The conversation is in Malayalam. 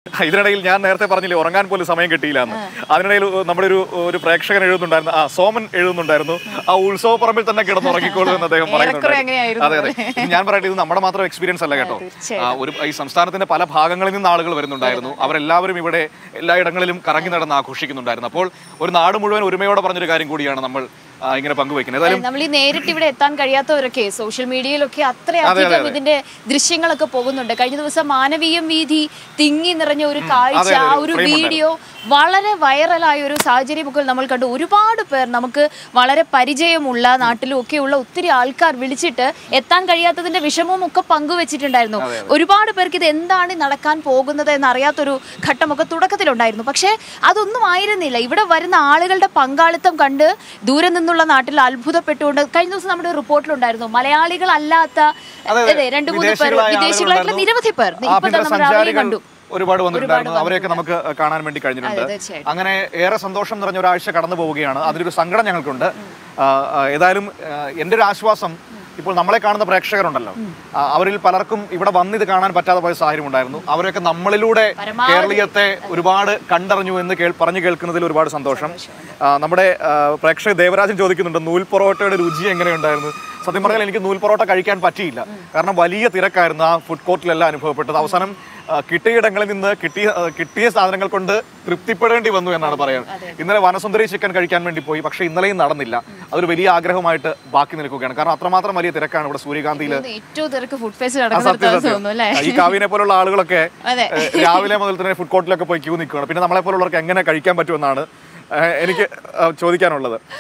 ഇതിനിടയിൽ ഞാൻ നേരത്തെ പറഞ്ഞില്ലേ ഉറങ്ങാൻ പോലും സമയം കിട്ടിയില്ല എന്ന് അതിനിടയിൽ നമ്മുടെ ഒരു ഒരു പ്രേക്ഷകൻ എഴുതുന്നുണ്ടായിരുന്നു ആ സോമൻ എഴുതുന്നുണ്ടായിരുന്നു ആ ഉത്സവ പറമ്പിൽ തന്നെ കിടന്നുറങ്ങിക്കോളൂ എന്ന് അദ്ദേഹം ഏറെക്കുറെ അങ്ങനെയായിരുന്നു അതെ അതെ ഇത് ഞാൻ പറയട്ടെ ഇത് നമ്മുടെ മാത്രം എക്സ്പീരിയൻസ് അല്ല കേട്ടോ തീർച്ചയായും. ആ, ഒരു ഈ സംസ്ഥാനത്തിന്റെ പല ഭാഗങ്ങളിൽ നിന്ന് ആളുകൾ വരുന്നുണ്ടായിരുന്നു അവരെല്ലാവരും ഇവിടെ എല്ലായിടങ്ങളിലും കറങ്ങി നടന്ന് ആഘോഷിക്കുന്നുണ്ടായിരുന്നു അപ്പോൾ ഒരു നാട് മുഴുവൻ ഒരുമയോടെ പറഞ്ഞൊരു കാര്യം കൂടിയാണ് നമ്മൾ ആ, ഇങ്ങനെ പങ്കുവയ്ക്കുന്നത് ഏതായാലും നമ്മൾ ഈ നേരിട്ട് ഇവിടെ എത്താൻ കഴിയാത്തവരൊക്കെ സോഷ്യൽ മീഡിയയിലൊക്കെ അത്രയധികം ഇതിന്റെ ദൃശ്യങ്ങളൊക്കെ പോകുന്നുണ്ട് കഴിഞ്ഞ ദിവസം മാനവീയം വീതി തിങ്ങി നിറഞ്ഞ ഒരു കാഴ്ച അതെ, ആ അതെ, ഒരു frame വീഡിയോ വളരെ വൈറലായ ഒരു സാഹചര്യമൊക്കെ നമ്മൾ കണ്ടു ഒരുപാട് പേർ നമുക്ക് വളരെ പരിചയമുള്ള നാട്ടിലും ഒക്കെയുള്ള ഒത്തിരി ആൾക്കാർ വിളിച്ചിട്ട് എത്താൻ കഴിയാത്തതിന്റെ വിഷമവും ഒക്കെ പങ്കുവെച്ചിട്ടുണ്ടായിരുന്നു ഒരുപാട് പേർക്ക് ഇത് എന്താണ് നടക്കാൻ പോകുന്നത് എന്നറിയാത്തൊരു ഘട്ടമൊക്കെ തുടക്കത്തിലുണ്ടായിരുന്നു പക്ഷേ അതൊന്നും ആയിരുന്നില്ല ഇവിടെ വരുന്ന ആളുകളുടെ പങ്കാളിത്തം കണ്ട് ദൂരെ നിന്നുള്ള നാട്ടിൽ അത്ഭുതപ്പെട്ടുകൊണ്ട് കഴിഞ്ഞ ദിവസം നമ്മുടെ റിപ്പോർട്ടിലുണ്ടായിരുന്നു മലയാളികളല്ലാത്ത അതെ രണ്ട് മൂന്ന് പേർ വിദേശികളായ വിദേശികളായിട്ടുള്ള ആളുകളുണ്ടായിരുന്നു. നിരവധി പേർ ഇപ്പൊ ആഭ്യന്തര തന്നെ നമ്മൾ അവരെയും സഞ്ചാരികൾ കണ്ടു ഒരുപാട് വന്നിട്ടുണ്ടായിരുന്നു അവരെയൊക്കെ നമുക്ക് കാണാൻ വേണ്ടി കഴിഞ്ഞിട്ടുണ്ട് അതെ, തീർച്ചയായിട്ടും. അങ്ങനെ ഏറെ സന്തോഷം നിറഞ്ഞ ഒരാഴ്ച കടന്നു പോവുകയാണ് അതിലൊരു സങ്കടം ഞങ്ങൾക്കുണ്ട് ആ, ആ, ഏതായാലും ആ, എൻ്റെ ഒരു ആശ്വാസം ഇപ്പോൾ നമ്മളെ കാണുന്ന പ്രേക്ഷകരുണ്ടല്ലോ ആ, അവരിൽ പലർക്കും ഇവിടെ വന്ന് ഇത് കാണാൻ പറ്റാതെ പോയ സാഹചര്യം ഉണ്ടായിരുന്നു അവരൊക്കെ നമ്മളിലൂടെ പരമാവധി കേരളീയത്തെ ഒരുപാട് കണ്ടറിഞ്ഞു എന്ന് കേൾ പറഞ്ഞു കേൾക്കുന്നതിൽ ഒരുപാട് സന്തോഷം ആ, നമ്മുടെ ആ, പ്രേക്ഷക ദേവരാജൻ ചോദിക്കുന്നുണ്ട് നൂൽ പൊറോട്ടയുടെ രുചി എങ്ങനെയുണ്ടായിരുന്നു സത്യം പറഞ്ഞാൽ എനിക്ക് നൂൽ പൊറോട്ട കഴിക്കാൻ പറ്റിയില്ല കാരണം വലിയ തിരക്കായിരുന്നു ആ ഫുഡ് കോർട്ടിലെല്ലാം അനുഭവപ്പെട്ടത് അവസാനം ആ, കിട്ടിയിടങ്ങളിൽ നിന്ന് കിട്ടിയ ആ, കിട്ടിയ സാധനങ്ങൾ കൊണ്ട് തൃപ്തിപ്പെടേണ്ടി വന്നു എന്നാണ് പറയുന്നത് ഇന്നലെ വനസുന്ദരി ചിക്കൻ കഴിക്കാൻ വേണ്ടി പോയി പക്ഷേ ഇന്നലെയും നടന്നില്ല അതൊരു വലിയ ആഗ്രഹമായിട്ട് ബാക്കി നിൽക്കുകയാണ് കാരണം അത്രമാത്രം വലിയ തിരക്കാണ് ഇവിടെ സൂര്യകാന്തിയിൽ ഏറ്റവും തിരക്ക് ഫുഡ് ഫേസ് ആ, നടക്കുന്ന സത്യം തോന്നുന്നു സത്യം അല്ലേ ഈ കാവിനെ പോലുള്ള ആളുകളൊക്കെ അതെ. ഏഹ്, രാവിലെ മുതൽ തന്നെ ഫുഡ് കോർട്ടിലൊക്കെ പോയി ക്യൂ നിൽക്കുകയാണ് പിന്നെ നമ്മളെ പോലുള്ളവർക്ക് എങ്ങനെ കഴിക്കാൻ പറ്റുമെന്നാണ് ഏഹ്, എനിക്ക് ആ, ചോദിക്കാനുള്ളത്